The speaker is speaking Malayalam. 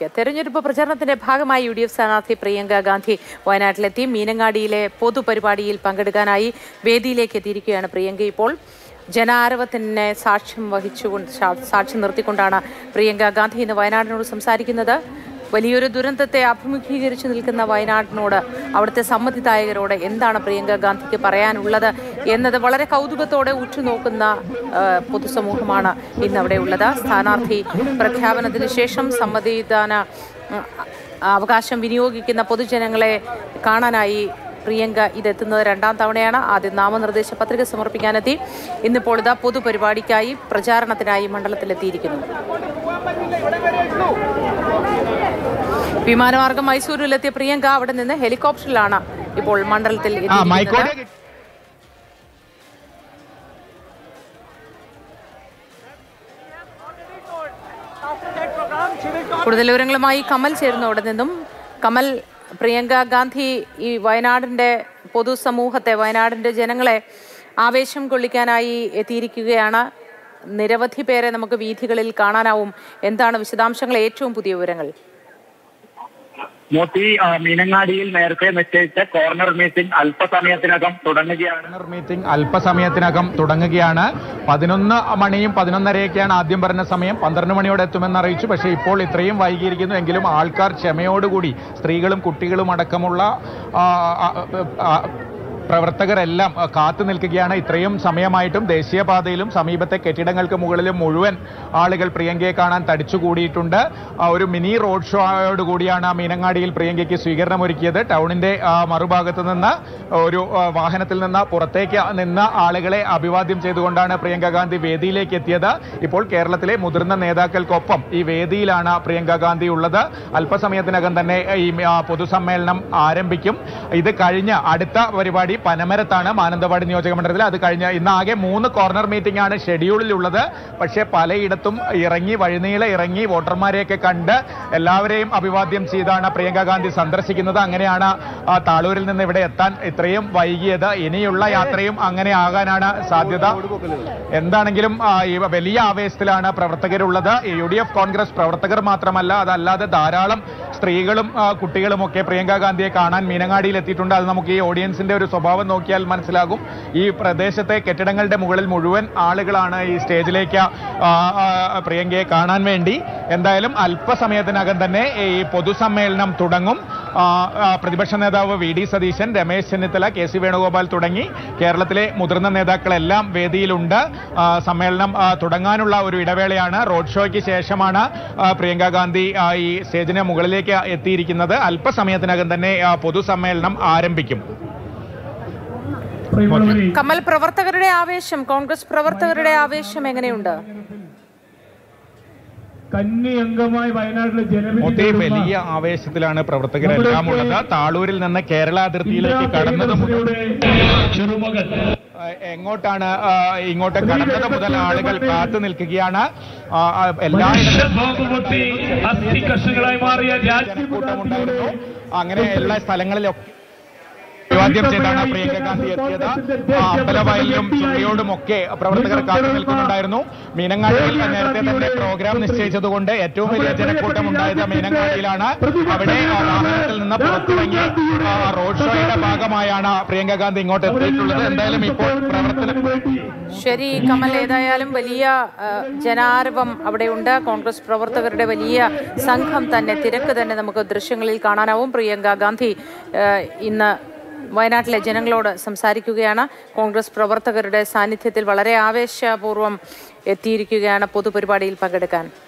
ലേക്ക് തെരഞ്ഞെടുപ്പ് പ്രചരണത്തിന്റെ ഭാഗമായി യു ഡി എഫ് സ്ഥാനാർത്ഥി പ്രിയങ്ക ഗാന്ധി വയനാട്ടിലെത്തി മീനങ്ങാടിയിലെ പൊതുപരിപാടിയിൽ പങ്കെടുക്കാനായി വേദിയിലേക്ക് എത്തിയിരിക്കുകയാണ് പ്രിയങ്ക ഇപ്പോൾ ജനാരവത്തിന് സാക്ഷ്യം വഹിച്ചുകൊണ്ട് സാ- സാക്ഷ്യം നിർത്തിക്കൊണ്ടാണ് പ്രിയങ്ക ഗാന്ധി ഇന്ന് വയനാടിനോട് സംസാരിക്കുന്നത് വലിയൊരു ദുരന്തത്തെ അഭിമുഖീകരിച്ചു നിൽക്കുന്ന വയനാടിനോട് അവിടുത്തെ സമ്മതിദായകരോട് എന്താണ് പ്രിയങ്ക ഗാന്ധിക്ക് പറയാനുള്ളത് എന്നത് വളരെ കൗതുകത്തോടെ ഉറ്റുനോക്കുന്ന ആ, പൊതുസമൂഹമാണ് ഇന്ന് അവിടെ ഉള്ളത് സ്ഥാനാർത്ഥി പ്രഖ്യാപനത്തിന് ശേഷം സമ്മതിദാന ഉം, അവകാശം വിനിയോഗിക്കുന്ന പൊതുജനങ്ങളെ കാണാനായി പ്രിയങ്ക ഇതെത്തുന്നത് രണ്ടാം തവണയാണ് ആദ്യം നാമനിർദ്ദേശ പത്രിക സമർപ്പിക്കാനെത്തി ഇന്നിപ്പോൾ ഇതാ പൊതുപരിപാടിക്കായി പ്രചാരണത്തിനായി മണ്ഡലത്തിലെത്തിയിരിക്കുന്നു വിമാനമാർഗം മൈസൂരിലെത്തിയ പ്രിയങ്ക അവിടെ നിന്ന് ഹെലികോപ്റ്ററിലാണ് ഇപ്പോൾ മണ്ഡലത്തിൽ ആ എത്തിയിരിക്കുന്നത് മൈക്കോട്ടെ കിട്ടി. കൂടുതൽ വിവരങ്ങളുമായി കമൽ ചേരുന്നു അവിടെ നിന്നും കമൽ പ്രിയങ്ക ഗാന്ധി ഈ വയനാടിന്റെ പൊതുസമൂഹത്തെ വയനാടിന്റെ ജനങ്ങളെ ആവേശം കൊള്ളിക്കാനായി എത്തിയിരിക്കുകയാണ് നിരവധി പേരെ നമുക്ക് വീഥികളിൽ കാണാനാവും എന്താണ് വിശദാംശങ്ങൾ ഏറ്റവും പുതിയ വിവരങ്ങൾ മോത്തി ആ, മീനങ്ങാടിയിൽ നേരത്തെ നിശ്ചയിച്ച കോർണർ മീറ്റിംഗ് അല്പസമയത്തിനകം തുടങ്ങുകയാണ് കോർണർ മീറ്റിംഗ് അല്പസമയത്തിനകം തുടങ്ങുകയാണ് പതിനൊന്ന് മണിയും പതിനൊന്നരയൊക്കെയാണ് ആദ്യം പറഞ്ഞ സമയം പന്ത്രണ്ട് മണിയോടെ എത്തുമെന്ന് അറിയിച്ചു പക്ഷേ ഇപ്പോൾ ഇത്രയും വൈകിയിരിക്കുന്നു എങ്കിലും ആൾക്കാർ ക്ഷമയോടുകൂടി സ്ത്രീകളും കുട്ടികളും അടക്കമുള്ള ആ, ആ, ആ, പ്രവർത്തകരെല്ലാം ആ, കാത്തു നിൽക്കുകയാണ് ഇത്രയും സമയമായിട്ടും ദേശീയപാതയിലും സമീപത്തെ കെട്ടിടങ്ങൾക്ക് മുകളിലും മുഴുവൻ ആളുകൾ പ്രിയങ്കയെ കാണാൻ തടിച്ചുകൂടിയിട്ടുണ്ട് ആ, ഒരു മിനി റോഡ് ഷോയോട് കൂടിയാണ് ആ മീനങ്ങാടിയിൽ പ്രിയങ്കയ്ക്ക് സ്വീകരണമൊരുക്കിയത് ടൗണിന്റെ ആ, മറുഭാഗത്ത് നിന്ന് ഒരു ആ, വാഹനത്തിൽ നിന്ന് പുറത്തേക്ക് നിന്ന ആളുകളെ അഭിവാദ്യം ചെയ്തുകൊണ്ടാണ് പ്രിയങ്ക ഗാന്ധി വേദിയിലേക്ക് എത്തിയത് ഇപ്പോൾ കേരളത്തിലെ മുതിർന്ന നേതാക്കൾക്കൊപ്പം ഈ വേദിയിലാണ് പ്രിയങ്ക ഗാന്ധി ഉള്ളത് അല്പസമയത്തിനകം തന്നെ ഈ ആ, പൊതുസമ്മേളനം ആരംഭിക്കും ഇത് കഴിഞ്ഞ് അടുത്ത പരിപാടി പനമരത്താണ് മാനന്തവാടി നിയോജക മണ്ഡലത്തിൽ അത് കഴിഞ്ഞ് ഇന്ന് ആകെ മൂന്ന് കോർണർ മീറ്റിംഗ് ആണ് ഷെഡ്യൂളിലുള്ളത് പക്ഷേ പലയിടത്തും ഇറങ്ങി വഴിനീളെ ഇറങ്ങി വോട്ടർമാരെയൊക്കെ കണ്ട് എല്ലാവരെയും അഭിവാദ്യം ചെയ്താണ് പ്രിയങ്ക ഗാന്ധി സന്ദർശിക്കുന്നത് അങ്ങനെയാണ് ആ, താളൂരിൽ നിന്ന് ഇവിടെ എത്താൻ ഇത്രയും വൈകിയത് ഇനിയുള്ള യാത്രയും അങ്ങനെ ആകാനാണ് സാധ്യത എന്താണെങ്കിലും ആ, ഈ വലിയ ആവേശത്തിലാണ് പ്രവർത്തകരുള്ളത് യു ഡി എഫ് കോൺഗ്രസ് പ്രവർത്തകർ മാത്രമല്ല അതല്ലാതെ ധാരാളം സ്ത്രീകളും ആ, കുട്ടികളുമൊക്കെ പ്രിയങ്ക ഗാന്ധിയെ കാണാൻ മീനങ്ങാടിയിൽ എത്തിയിട്ടുണ്ട് അത് നമുക്ക് ഈ ഓഡിയൻസിന്റെ ഒരു സ്വഭാവം നോക്കിയാൽ മനസ്സിലാകും ഈ പ്രദേശത്തെ കെട്ടിടങ്ങളുടെ മുകളിൽ മുഴുവൻ ആളുകളാണ് ഈ സ്റ്റേജിലേക്ക് ആ, ആ, പ്രിയങ്കയെ കാണാൻ വേണ്ടി എന്തായാലും അല്പസമയത്തിനകം തന്നെ ഈ പൊതുസമ്മേളനം തുടങ്ങും ആ, ആ, പ്രതിപക്ഷ നേതാവ് V D Satheesan Ramesh Chennithala K C Venugopal തുടങ്ങി കേരളത്തിലെ മുതിർന്ന നേതാക്കളെല്ലാം വേദിയിലുണ്ട് ആ, സമ്മേളനം ആ, തുടങ്ങാനുള്ള ഒരു ഇടവേളയാണ് റോഡ് ഷോയ്ക്ക് ശേഷമാണ് ആ, പ്രിയങ്ക ഗാന്ധി ആ, ഈ സ്റ്റേജിന് മുകളിലേക്ക് എത്തിയിരിക്കുന്നത് അല്പസമയത്തിനകം തന്നെ ആ, പൊതുസമ്മേളനം ആരംഭിക്കും കമൽ പ്രവർത്തകരുടെ ആവേശം കോൺഗ്രസ് പ്രവർത്തകരുടെ ആവേശം എങ്ങനെയുണ്ട് കന്നി അംഗമായി വയനാട്ടിലെ ജനവിധി ഒത്തേ വലിയ ആവേശത്തിലാണ് പ്രവർത്തകരെല്ലാം ഉള്ളത് താളൂരിൽ നിന്ന് കേരള അതിർത്തിയിലേക്ക് കടന്നത് മുതൽ ചെറുമകൻ ആ, എങ്ങോട്ടാണ് ആ, ഇങ്ങോട്ട് കടന്നത് മുതൽ ആളുകൾ കാത്തു നിൽക്കുകയാണ് ആ, ആ, എല്ലായിടത്തും ബോംബുപൊട്ടി അസ്ഥി കഷ്ണങ്ങളായി മാറിയ രാജ്യം ജനക്കൂട്ടമുണ്ടായിരുന്നു അങ്ങനെ എല്ലാ സ്ഥലങ്ങളിലൊക്കെ അഭിവാദ്യം ചെയ്താണ് പ്രിയങ്ക ഗാന്ധി എത്തിയത് ആ, അമ്പലവയലിലും ചുള്ളിയോടുമൊക്കെ പ്രവർത്തകർ കാത്തു നിൽക്കുന്നുണ്ടായിരുന്നു മീനങ്ങാടിയിൽ നേരത്തെ തന്നെ പ്രോഗ്രാം നിശ്ചയിച്ചതുകൊണ്ട് ഏറ്റവും വലിയ ജനക്കൂട്ടം ഉണ്ടായത് മീനങ്ങാടിയിലാണ് അവിടെ ആ, വാഹനത്തിൽ നിന്ന് പുറത്തിറങ്ങി ആ, റോഡ് ഷോയുടെ ഭാഗമായാണ് പ്രിയങ്ക ഗാന്ധി ഇങ്ങോട്ട് എത്തിയിട്ടുള്ളത് എന്തായാലും ഇപ്പോൾ പ്രവർത്തനം ശരി കമൽ ഏതായാലും വലിയ ആ, ജനാരവം അവിടെയുണ്ട് കോൺഗ്രസ് പ്രവർത്തകരുടെ വലിയ സംഘം തന്നെ തിരക്ക് തന്നെ നമുക്ക് ദൃശ്യങ്ങളിൽ കാണാനാവും പ്രിയങ്ക ഗാന്ധി ആ, ഇന്ന് വയനാട്ടിലെ ജനങ്ങളോട് സംസാരിക്കുകയാണ് കോൺഗ്രസ് പ്രവർത്തകരുടെ സാന്നിധ്യത്തിൽ വളരെ ആവേശപൂർവ്വം എത്തിയിരിക്കുകയാണ് പൊതുപരിപാടിയിൽ പങ്കെടുക്കാൻ